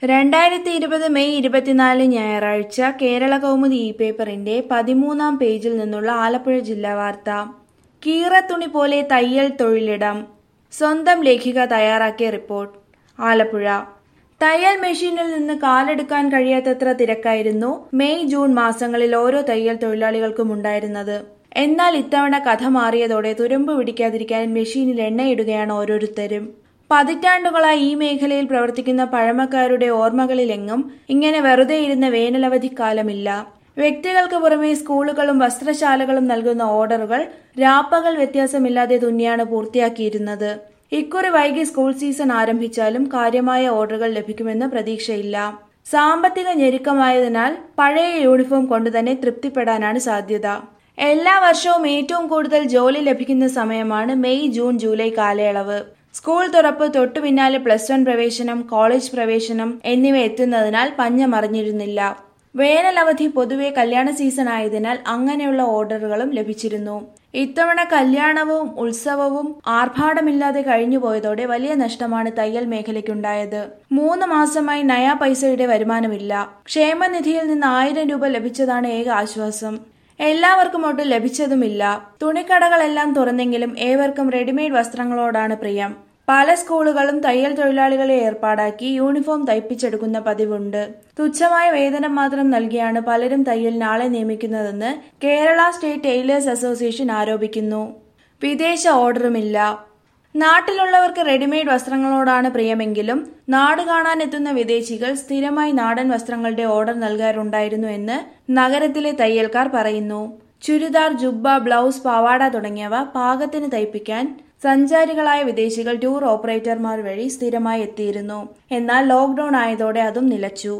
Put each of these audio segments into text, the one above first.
രണ്ടായിരത്തി ഇരുപത് മെയ് ഇരുപത്തിനാല് ഞായറാഴ്ച കേരള കൗമുദി ഇ പേപ്പറിന്റെ പതിമൂന്നാം പേജിൽ നിന്നുള്ള ആലപ്പുഴ ജില്ലാ വാർത്ത കീറത്തുണി പോലെ തയ്യൽ തൊഴിലിടം സ്വന്തം ലേഖിക തയ്യാറാക്കിയ റിപ്പോർട്ട് ആലപ്പുഴ തയ്യൽ മെഷീനിൽ നിന്ന് കാലെടുക്കാൻ കഴിയാത്തത്ര തിരക്കായിരുന്നു മെയ് ജൂൺ മാസങ്ങളിൽ ഓരോ തയ്യൽ തൊഴിലാളികൾക്കും ഉണ്ടായിരുന്നത് എന്നാൽ ഇത്തവണ കഥ മാറിയതോടെ തുരുമ്പ് പിടിക്കാതിരിക്കാൻ മെഷീനിൽ എണ്ണയിടുകയാണ് ഓരോരുത്തരും പതിറ്റാണ്ടുകളായി ഈ മേഖലയിൽ പ്രവർത്തിക്കുന്ന പഴമക്കാരുടെ ഓർമ്മകളിലെങ്ങും ഇങ്ങനെ വെറുതെ ഇരുന്ന വേനലവധിക്കാലമില്ല വ്യക്തികൾക്ക് പുറമെ സ്കൂളുകളും വസ്ത്രശാലകളും നൽകുന്ന ഓർഡറുകൾ രാപ്പകൽ വ്യത്യാസമില്ലാതെ തുന്നിയാണ് പൂർത്തിയാക്കിയിരുന്നത് ഇക്കുറി വൈകി സ്കൂൾ സീസൺ ആരംഭിച്ചാലും കാര്യമായ ഓർഡറുകൾ ലഭിക്കുമെന്ന് പ്രതീക്ഷയില്ല സാമ്പത്തിക ഞെരുക്കമായതിനാൽ പഴയ യൂണിഫോം കൊണ്ടുതന്നെ തൃപ്തിപ്പെടാനാണ് സാധ്യത എല്ലാ വർഷവും ഏറ്റവും കൂടുതൽ ജോലി ലഭിക്കുന്ന സമയമാണ് മെയ് ജൂൺ ജൂലൈ കാലയളവ് സ്കൂൾ തുറപ്പ് തൊട്ടു പിന്നാലെ പ്ലസ് വൺ പ്രവേശനം കോളേജ് പ്രവേശനം എന്നിവ എത്തുന്നതിനാൽ പഞ്ഞ മറിഞ്ഞിരുന്നില്ല വേനൽ അവധി പൊതുവെ കല്യാണ സീസൺ ആയതിനാൽ അങ്ങനെയുള്ള ഓർഡറുകളും ലഭിച്ചിരുന്നു ഇത്തവണ കല്യാണവും ഉത്സവവും ആർഭാടമില്ലാതെ കഴിഞ്ഞുപോയതോടെ വലിയ നഷ്ടമാണ് തയ്യൽ മേഖലയ്ക്കുണ്ടായത് മൂന്ന് മാസമായി നയാ പൈസയുടെ വരുമാനമില്ല ക്ഷേമനിധിയിൽ നിന്ന് ആയിരം രൂപ ലഭിച്ചതാണ് ഏക ആശ്വാസം എല്ലാവർക്കും ഒട്ടും ലഭിച്ചതുമില്ല തുണിക്കടകളെല്ലാം തുറന്നെങ്കിലും ഏവർക്കും റെഡിമെയ്ഡ് വസ്ത്രങ്ങളോടാണ് പ്രിയം പല സ്കൂളുകളും തയ്യൽ തൊഴിലാളികളെ ഏർപ്പാടാക്കി യൂണിഫോം തയ്പ്പിച്ചെടുക്കുന്ന പതിവുണ്ട് തുച്ഛമായ വേതനം മാത്രം നൽകിയാണ് പലരും തയ്യലിന് ആളെ നിയമിക്കുന്നതെന്ന് കേരള സ്റ്റേറ്റ് ടൈലേഴ്സ് അസോസിയേഷൻ ആരോപിക്കുന്നു വിദേശ ഓർഡറുമില്ല നാട്ടിലുള്ളവർക്ക് റെഡിമെയ്ഡ് വസ്ത്രങ്ങളോടാണ് പ്രിയമെങ്കിലും നാട് കാണാനെത്തുന്ന വിദേശികൾ സ്ഥിരമായി നാടൻ വസ്ത്രങ്ങളുടെ ഓർഡർ നൽകാറുണ്ടായിരുന്നു എന്ന് നഗരത്തിലെ തയ്യൽക്കാർ പറയുന്നു ചുരിദാർ ജുബ്ബ ബ്ലൗസ് പാവാട തുടങ്ങിയവ പാകത്തിന് തയ്പ്പിക്കാൻ സഞ്ചാരികളായ വിദേശികൾ ടൂർ ഓപ്പറേറ്റർമാർ വഴി സ്ഥിരമായി എത്തിയിരുന്നു എന്നാൽ ലോക്ഡൌൺ ആയതോടെ അതും നിലച്ചു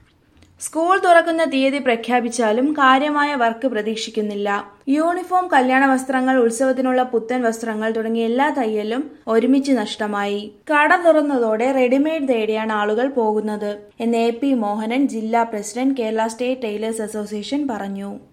സ്കൂൾ തുറക്കുന്ന തീയതി പ്രഖ്യാപിച്ചാലും കാര്യമായ വർക്ക് പ്രതീക്ഷിക്കുന്നില്ല യൂണിഫോം കല്യാണ വസ്ത്രങ്ങൾ ഉത്സവത്തിനുള്ള പുത്തൻ വസ്ത്രങ്ങൾ തുടങ്ങിയ എല്ലാ തയ്യലും ഒരുമിച്ച് നഷ്ടമായി കട തുറന്നതോടെ റെഡിമെയ്ഡ് തേടിയാണ് ആളുകൾ പോകുന്നത് എന്ന് എ പി മോഹനൻ ജില്ലാ president Kerala state tailors association പറഞ്ഞു